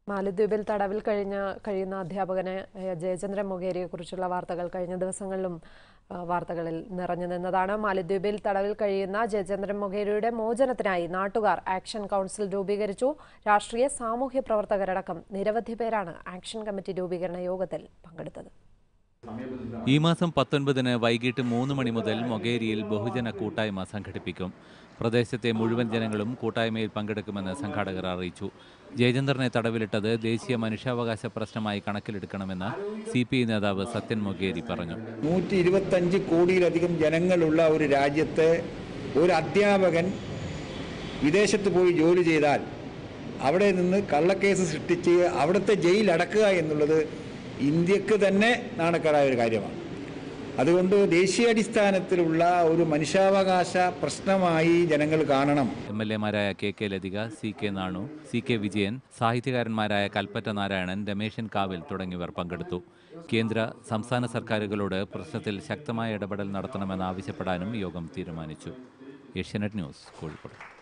മാലദ്വീപിൽ തടവിൽ കഴിഞ്ഞ കഴിയുന്ന അധ്യാപകനെ ഏഹ്, ജയചന്ദ്രൻ മൊകേരിയെ കുറിച്ചുള്ള വാർത്തകൾ കഴിഞ്ഞ ദിവസങ്ങളിലും ആ, വാർത്തകളിൽ നിറഞ്ഞു നിന്നതാണ് മാലദ്വീപിൽ തടവിൽ കഴിയുന്ന ജയചന്ദ്രൻ മൊകേരിയുടെ മോചനത്തിനായി നാട്ടുകാർ ആക്ഷൻ കൗൺസിൽ രൂപീകരിച്ചു രാഷ്ട്രീയ സാമൂഹ്യ പ്രവർത്തകരടക്കം നിരവധി പേരാണ് ആക്ഷൻ കമ്മിറ്റി രൂപീകരണ യോഗത്തിൽ പങ്കെടുത്തത് ഈ മാസം പത്തൊൻപതിന് വൈകിട്ട് മൂന്ന് മണി മുതൽ മൊഗേരിയിൽ ബഹുജന കൂട്ടായ്മ സംഘടിപ്പിക്കും പ്രദേശത്തെ മുഴുവൻ ജനങ്ങളും കൂട്ടായ്മയിൽ പങ്കെടുക്കുമെന്ന് സംഘാടകർ അറിയിച്ചു ജയചന്ദ്രനെ തടവിലിട്ടത് ദേശീയ മനുഷ്യാവകാശ പ്രശ്നമായി കണക്കിലെടുക്കണമെന്ന് സി പി ഐ നേതാവ് സത്യൻ മൊഗേരി പറഞ്ഞു നൂറ്റി ഇരുപത്തഞ്ച് കോടിയിലധികം ജനങ്ങളുള്ള ഒരു രാജ്യത്ത് ഒരു അധ്യാപകൻ വിദേശത്ത് പോയി ജോലി ചെയ്താൽ അവിടെ നിന്ന് കള്ളക്കേസ് സൃഷ്ടിച്ച് അവിടുത്തെ ജയിൽ അടക്കുക എന്നുള്ളത് ഇന്ത്യക്ക് തന്നെ നാണക്കേടായ ഒരു കാര്യമാണ് അതുകൊണ്ട് ദേശീയാടിസ്ഥാനത്തിലുള്ള ഒരു മനുഷ്യാവകാശ പ്രശ്നമായി ജനങ്ങൾ കാണണം എം എൽ എമാരായ K K Lathika C K Nanu C K Vijayan സാഹിത്യകാരന്മാരായ കൽപ്പറ്റ നാരായണൻ രമേശൻ കാവിൽ തുടങ്ങിയവർ പങ്കെടുത്തു കേന്ദ്ര സംസ്ഥാന സർക്കാരുകളോട് പ്രശ്നത്തിൽ ശക്തമായ ഇടപെടൽ നടത്തണമെന്ന് ആവശ്യപ്പെടാനും യോഗം തീരുമാനിച്ചു ഏഷ്യാനെറ്റ് ന്യൂസ് കോഴിക്കോട്